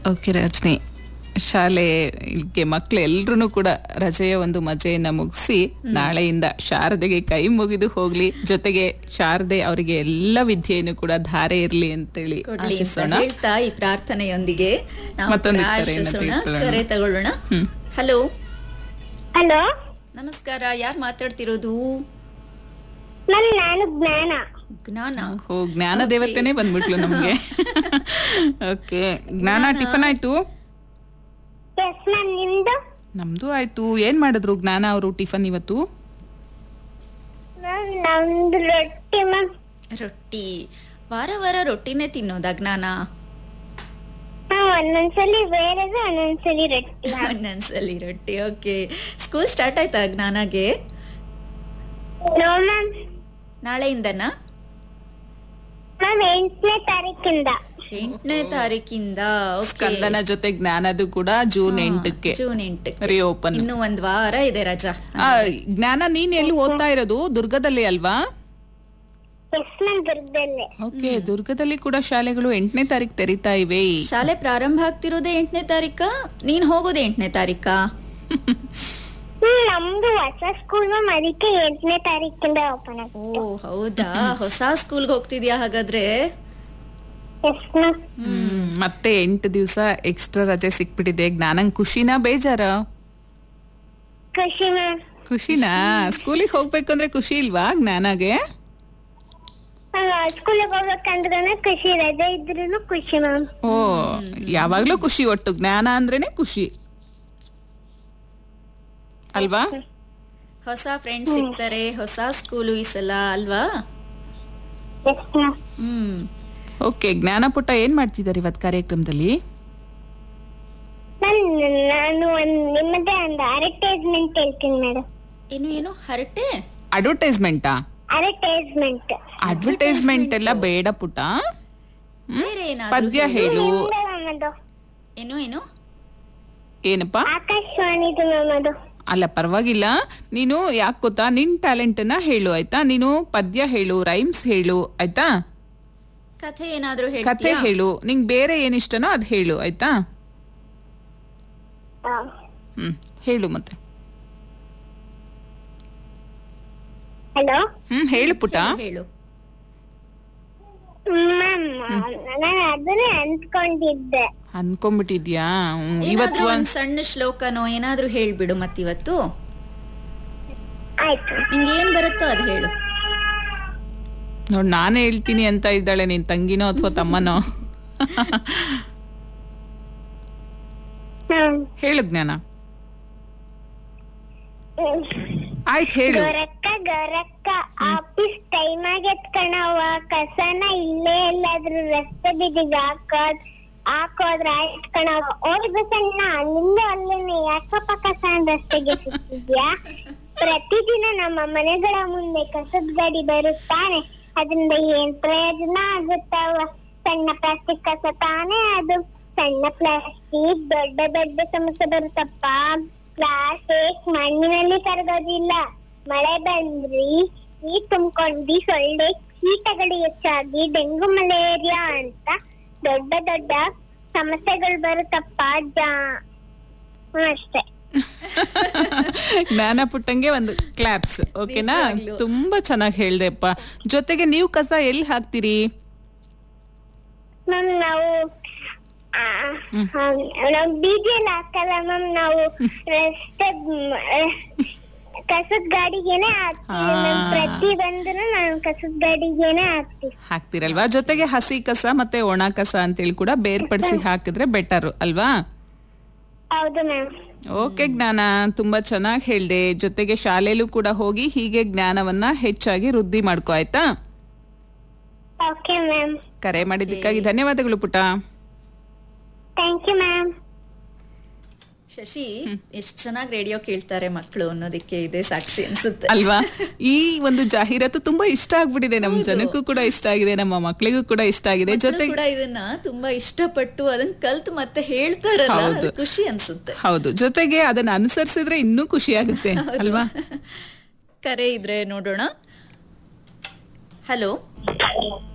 Okay Rajani ಶಾಲೆಗೆ ಮಕ್ಕಳು ಎಲ್ರೂ ಕೂಡ ರಜೆಯ ಒಂದು ಮಜೆಯನ್ನ ಮುಗಿಸಿ ನಾಳೆಯಿಂದ ಶಾರದೆಗೆ ಕೈ ಮುಗಿದು ಹೋಗ್ಲಿ ಜೊತೆಗೆ ಶಾರದೆ ಅವರಿಗೆ ಎಲ್ಲ ವಿದ್ಯೆಯನ್ನು ಕೂಡ ಧಾರೆ ಇರ್ಲಿ ಅಂತೇಳಿ ಕೊಡ್ಲಿ ಅಂತ ಆಶಿಸೋಣ ಹೇಳ್ತಾ ಈ ಪ್ರಾರ್ಥನೆಯೊಂದಿಗೆ ನಾವು ಮತ್ತೊಂದು ಕರೆಯನ್ನ ಪ್ರಾರ್ಥಿಸೋಣ ತೆಗೆದುಕೊಳ್ಳೋಣ. ಕರೆ ತಗೊಳ್ಳೋಣ ಹ್ಮ್. ಹಲೋ ಹಲೋ ನಮಸ್ಕಾರ ಯಾರು ಮಾತಾಡ್ತಿರೋದು ಮ್ಯಾಮ್ ನಾನು ಜ್ಞಾನ ಜ್ಞಾನ ಓ ಜ್ಞಾನ ದೇವತೆನೇ ಬಂದ್ಬಿಟ್ಲು ನಮ್ಗೆ ಓಕೆ ಜ್ಞಾನ ಟಿಫನ್ ಆಯ್ತು ಎಸ್ ಮ್ಯಾಮ್ ನಿಮ್ದು ನಮ್ದು ಆಯ್ತು ಏನ್ ಮಾಡಿದ್ರು ಜ್ಞಾನ ಅವರು ಟಿಫನ್ ಇವತ್ತು ಮ್ಯಾಮ್ ನಮ್ದು ರೊಟ್ಟಿ ಮ್ಯಾಮ್ ರೊಟ್ಟಿ ವಾರ ವಾರ ರೊಟ್ಟಿನೇ ತಿನ್ನೋದಾ ಜ್ಞಾನ ಮ್ಯಾಮ್ ಒಂದೊಂದ್ಸಲಿ ಬೇರೆದು ಒಂದೊಂದ್ಸಲಿ ರೊಟ್ಟಿ ಒಂದೊಂದ್ಸಲಿ ರೊಟ್ಟಿ ಓಕೆ ಸ್ಕೂಲ್ ಸ್ಟಾರ್ಟ್ ಆಯ್ತಾ ಜ್ಞಾನಗೆ ನೋ ಮ್ಯಾಮ್ ನಾಳೆಯಿಂದನಾ ಮ್ಯಾಮ್ ಎಂಟನೇ ತಾರೀಕಿಂದ ಎಂಟನೇ ತಾರೀಕಿಂದ ಓಕೆ ಸ್ಕಂದನ ಜೊತೆ ಜ್ಞಾನದು ಕೂಡ ಜೂನ್ ಎಂಟಕ್ಕೆ ಜೂನ್ ಎಂಟಕ್ಕೆ ರಿಓಪನ್ ಇನ್ನು ಒಂದ್ ವಾರ ಇದೆ ರಜಾ ಜ್ಞಾನ ನೀನ್ ಎಲ್ಲಿ ಓದ್ತಾ ಇರೋದು ದುರ್ಗದಲ್ಲಿ ಅಲ್ವಾ ಎಸ್ ಮ್ಯಾಮ್ ದುರ್ಗದಲ್ಲೇ ಓಕೆ ದುರ್ಗದಲ್ಲಿ ಕೂಡ ಶಾಲೆಗಳು ಎಂಟನೇ ತಾರೀಕು ತೆರಿತಾ ಇವೆ ಶಾಲೆ ಪ್ರಾರಂಭ ಆಗ್ತಿರೋದೇ ಎಂಟನೇ ತಾರೀಕ ನೀನ್ ಹೋಗೋದೇ ಎಂಟನೇ ತಾರೀಕಾ ಹ್ಮ್ ನಮ್ದು ಹೊಸ ಸ್ಕೂಲ್ ಮ್ಯಾಮ್ ಅದಕ್ಕೆ ಎಂಟನೇ ತಾರೀಕಿಂದ ಓಪನ್ ಆಗುತ್ತೆ ಓ ಹೌದಾ ಹೊಸ ಸ್ಕೂಲ್ಗೆ ಹೋಗ್ತಿದ್ಯಾ ಹಾಗಾದ್ರೆ ಎಸ್ ಮ್ಯಾಮ್ ಹ್ಮ್, ಮತ್ತೆ ಎಂಟು ದಿವಸ ಎಕ್ಸ್ಟ್ರಾ ರಜೆ ಸಿಕ್ಬಿಟ್ಟಿದೆ ಜ್ಞಾನಂಗ್ ಖುಷಿನಾ ಬೇಜಾರ ಖುಷಿ ಮ್ಯಾಮ್ ಖುಷಿನಾ ಸ್ಕೂಲಿಗೆ ಹೋಗ್ಬೇಕು ಅಂದ್ರೆ ಖುಷಿ ಇಲ್ವಾ ಜ್ಞಾನಗೆ ಸ್ಕೂಲಿಗೆ ಹೋಗ್ಬೇಕಂದ್ರೂ ಖುಷಿ ರಜೆ ಇದ್ರೂ ಖುಷಿ ಮ್ಯಾಮ್ ಓ ಯಾವಾಗ್ಲೂ ಖುಷಿ ಒಟ್ಟು ಜ್ಞಾನ ಅಂದ್ರೇನೆ ಖುಷಿ ಅಲ್ವಾ ಹೊಸ ಫ್ರೆಂಡ್ಸ್ ಸಿಗ್ತಾರೆ ಹೊಸ ಸ್ಕೂಲು ಈ ಸಲ ಅಲ್ವಾ ಎಸ್ ಮ್ಯಾಮ್ ಹ್ಮ್ ಓಕೆ ಜ್ಞಾನ ಪುಟ್ಟ ಏನ್ ಮಾಡ್ತಿದ್ದಾರೆ ಇವತ್ ಕಾರ್ಯಕ್ರಮದಲ್ಲಿ ಮ್ಯಾಮ್ ನಾನು ಒಂದ್ ನಿಮ್ಮದೇ ಒಂದು ಅಡ್ವರ್ಟೈಸ್ಮೆಂಟ್ ಹೇಳ್ತೀನಿ ಮೇಡಮ್ ಏನು ಏನು ಹರಟೆ ಅಡ್ವರ್ಟೈಸ್ಮೆಂಟಾ ಅಡ್ವರ್ಟೈಸ್ಮೆಂಟ್ ಅಡ್ವರ್ಟೈಸ್ಮೆಂಟ್ ಎಲ್ಲ ಬೇಡ ಪುಟ್ಟ ಬೇರೆ ಏನಾದ್ರು ಪದ್ಯ ಹೇಳು ಅದು ಏನು ಏನು ಏನಪ್ಪಾ ಆಕಾಶವಾಣಿದು ಮ್ಯಾಮ್ ಅದು ಅಲ್ಲ ಪರವಾಗಿಲ್ಲ ನೀನು ಯಾಕೆ ಗೊತ್ತಾ ನಿನ್ ಟ್ಯಾಲೆಂಟ್ ಅನ್ನ ಹೇಳು ಆಯ್ತಾ ನೀನು ಪದ್ಯ ಹೇಳು ರೈಮ್ಸ್ ಹೇಳು ಆಯ್ತಾ ಕಥೆ ಏನಾದ್ರೂ ಕತೆ ಹೇಳ್ತೀಯಾ ಹೇಳು ನಿಂಗ್ ಬೇರೆ ಏನಿಷ್ಟನೋ ಅದ್ ಹೇಳು ಆಯ್ತಾ ಹ್ಮ್ ಹೇಳು ಮತ್ತೆ ಹಲೋ ಹ್ಮ್ ಹೇಳು ಪುಟ ಹೇಳು ಮ್ಯಾಮ್ ನಾನು ಅದನ್ನೇ ಅನ್ಕೊಂಡಿದ್ದೆ ಅನ್ಕೊಂಬಿಟ್ಟಿದ್ಯಾ ಹ್ಮ್, ಇವತ್ತು ಏನಾದ್ರೂ ಒಂದ್ ಒಂದ್ ಸಣ್ಣ ಶ್ಲೋಕನೋ ಏನಾದ್ರೂ ಹೇಳ್ಬಿಡು ಮತ್ತಿವತ್ತು ಆಯ್ತು ನಿಂಗೆ ಏನ್ ಬರುತ್ತೋ ಅದ್ ಹೇಳು ನೋಡ್ ನಾನೇ ಹೇಳ್ತೀನಿ ಅಂತ ಇದ್ದಾಳೆ ನಿನ್ ತಂಗಿನೋ ಅಥವಾ ತಮ್ಮನೋ ಹ್ಮ್ ಹೇಳು ಜ್ಞಾನ ಆಯ್ತ್ ಹೇಳು ಗೊರಕ್ಕ ಗೊರಕ್ಕ ಆಫೀಸ್ ಟೈಮ್ ಆಗೈತ್ ಕಣವ್ವ ಕಸನ ಇಲ್ಲೇ ಎಲ್ಲಾದ್ರೂ ರಸ್ತೆ ಬೀದಿಗೆ ಹಾಕೋದ್ ಹಾಕೋದ್ರ ಆಯ್ತ್ ಕಣವ್ವ ಓಯ್ ಬಸಣ್ಣ ನಿಂದು ಅಲ್ಲೇನೆ ಯಾಕಪ್ಪ ಕಸ ರಸ್ತೆಗೆ ಸಿಕ್ಕಿದ್ಯಾ ಪ್ರತಿದಿನ ನಮ್ಮ ಮನೆಗಳ ಮುಂದೆ ಕಸದ ಗಾಡಿ ಬರುತ್ತಾನೆ ಅದರಿಂದ ಏನ್ ಪ್ರಯೋಜನ ಆಗುತ್ತವ ಸಣ್ಣ ಪ್ಲಾಸ್ಟಿಕ್ ಕಸ ತಾನೇ ಅದು ಸಣ್ಣ ಪ್ಲಾಸ್ಟಿಕ್ ದೊಡ್ಡ ದೊಡ್ಡ ಸಮಸ್ಯೆ ಬರುತ್ತಪ್ಪ ಪ್ಲಾಸ್ಟಿಕ್ ಮಣ್ಣಿನಲ್ಲಿ ಕರಗೋದಿಲ್ಲ ಮಳೆ ಬಂದ್ರಿ ನೀರ್ ತುಂಬ್ಕೊಂಡಿ ಸೊಳ್ಳೆ ಕೀಟಗಳು ಹೆಚ್ಚಾಗಿ ಡೆಂಗು ಮಲೇರಿಯಾ ಅಂತ ದೊಡ್ಡ ದೊಡ್ಡ ಸಮಸ್ಯೆಗಳು ಬರುತ್ತಪ್ಪ ಜಾ ಹ್ಮ್, ಅಷ್ಟೇ ಜ್ಞಾನ ಪುಟ್ಟಂಗೆ ಒಂದು ಕ್ಲಾಪ್ಸ್ ಓಕೆನಾ ನಿಜವಾಗ್ಲೂ. ತುಂಬಾ ಚೆನ್ನಾಗಿ ಹೇಳ್ದೆಪ್ಪ ಜೊತೆಗೆ ನೀವು ಕಸ ಎಲ್ಲಿ ಹಾಕ್ತೀರಿ ಮ್ಯಾಮ್ ನಾವು ಆ, ಆ, ನಾವು ಬೀದಿಯಲ್ಲಿ ಹಾಕಲ್ಲ ಮ್ಯಾಮ್ ನಾವು ರಸ್ತೆ ಕಸದ ಗಾಡಿಗೆನೆ ಹಾಕ್ತೀವಿ ಮ್ಯಾಮ್ ಆ. ಪ್ರತಿ ಬಂದ್ರು ನಾನು ಕಸದ ಗಾಡಿಗೆನೆ ಹಾಕ್ತೀವಿ ಹಾಕ್ತಿರಲ್ವಾ ಜೊತೆಗೆ ಹಸಿ ಕಸ ಮತ್ತೆ ಒಣ ಕಸ ಅಂತೇಳಿ ಕೂಡ ಬೇರ್ಪಡಿಸಿ ಹಾಕಿದ್ರೆ ಬೆಟರ್ ಅಲ್ವಾ ಹೌದು ಮ್ಯಾಮ್ ಓಕೆ ಜ್ಞಾನ ತುಂಬಾ ಚೆನ್ನಾಗಿ ಹೇಳ್ದೆ ಜೊತೆಗೆ ಶಾಲೆಲೂ ಕೂಡ ಹೋಗಿ ಹೀಗೆ ಜ್ಞಾನವನ್ನ ಹೆಚ್ಚಾಗಿ ವೃದ್ಧಿ ಮಾಡ್ಕೋ ಆಯ್ತಾ ಓಕೆ ಮ್ಯಾಮ್ ಕರೆ ಮಾಡಿದ್ದಕ್ಕಾಗಿ ಧನ್ಯವಾದಗಳು ಪುಟ ಥ್ಯಾಂಕ್ ಯು ಮ್ಯಾಮ್ ಶಶಿ ಎಷ್ಟ್ ಚೆನ್ನಾಗಿ ರೇಡಿಯೋ ಕೇಳ್ತಾರೆ ಮಕ್ಕಳು ಅನ್ನೋದಕ್ಕೆ ಇದೆ ಸಾಕ್ಷಿ ಅನ್ಸುತ್ತೆ ಅಲ್ವಾ ಈ ಒಂದು ಜಾಹೀರಾತು ತುಂಬಾ ಇಷ್ಟ ಆಗ್ಬಿಟ್ಟಿದೆ ನಮ್ ಜನಕ್ಕೂ ಕೂಡ ಇಷ್ಟ ಆಗಿದೆ ನಮ್ಮ ಮಕ್ಕಳಿಗೂ ಕೂಡ ಇಷ್ಟ ಆಗಿದೆ ಮಕ್ಳು ಜೊತೆಗೆ ಕೂಡ ಇದನ್ನ ತುಂಬಾ ಇಷ್ಟಪಟ್ಟು ಅದನ್ನ ಕಲ್ತು ಮತ್ತೆ ಹೇಳ್ತಾರಲ್ಲ ಹೌದು. ಅದು ಖುಷಿ ಅನ್ಸುತ್ತೆ ಹೌದು ಜೊತೆಗೆ ಅದನ್ನ ಅನುಸರಿಸಿದ್ರೆ ಇನ್ನೂ ಖುಷಿ ಆಗುತ್ತೆ ಅಲ್ವಾ ಕರೆ ಇದ್ರೆ ನೋಡೋಣ ಹಲೋ